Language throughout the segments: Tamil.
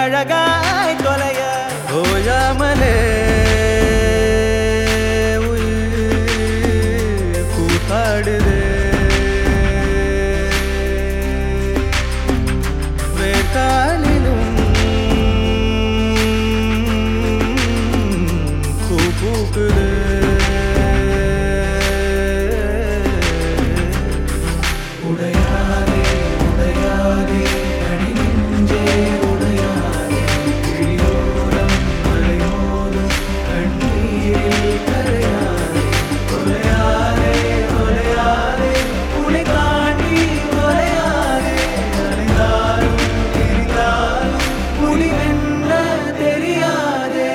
அழகாய் தொலைய ஓயாமலே உயிர் கூத்தாடுதே வேட்டாளிலும் பூ பூக்குது உடையாதே உடையாதே அடி நெஞ்சே உடையாதே கிழியோரம் மலையோரம் கண்ணீரில் கரையாதே கொலையாதே கொலையாதே உனை காட்டி கொலையாதே அடைந்தாலும் தெரிந்தாலும் முடிவென்ன தெரியாதே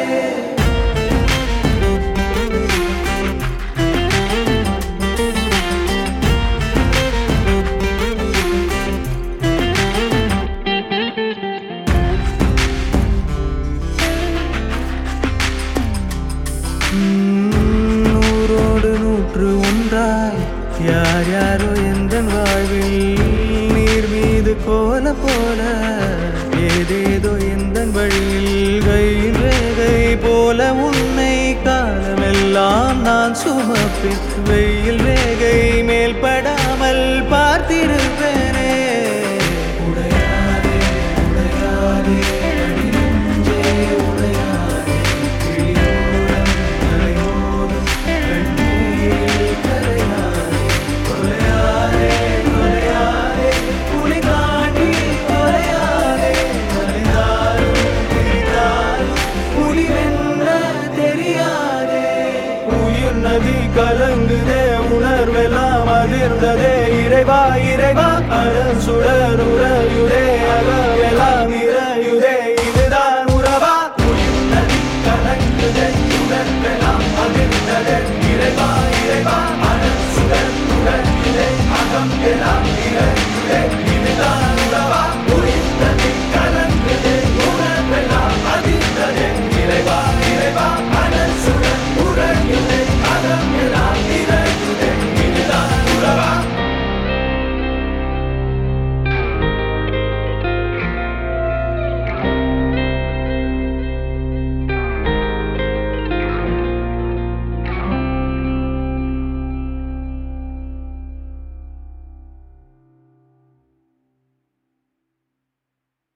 நூறோடு நூற்று ஒன்றாய் யார் யாரோ எந்த வாழ்வில் நீர் மீது கோல போல ஏதேதோ எந்த வழியில் கையில் ரேகை போல உன்னை காலமெல்லாம் நான் சுமப்பேன் வெயில் ரேகை மேல் படாமல் பார்த்திருப்பேனே உடையாதே உடையாதே அடி நெஞ்சே உடையாதே கிழியோரம் மலையோரம் கண்ணீரில் கரையாதே கொலையாதே கொலையாதே உனை காட்டி கொலையாதே அடைந்தாலும் தெரிந்தாலும் முடிவென்ன தெரியாதே உயிர் நதி கலங்குதே உணர்வெல்லாம் அதிர்ந்ததே இறைவா இறைவா அரண் சுடர் உறையுதே அகவெல்லாம் இறையுதே இதுதான் உறவா உயிர் நதி கலங்குதே உணர்வெல்லாம் அதிர்ந்ததே இறைவா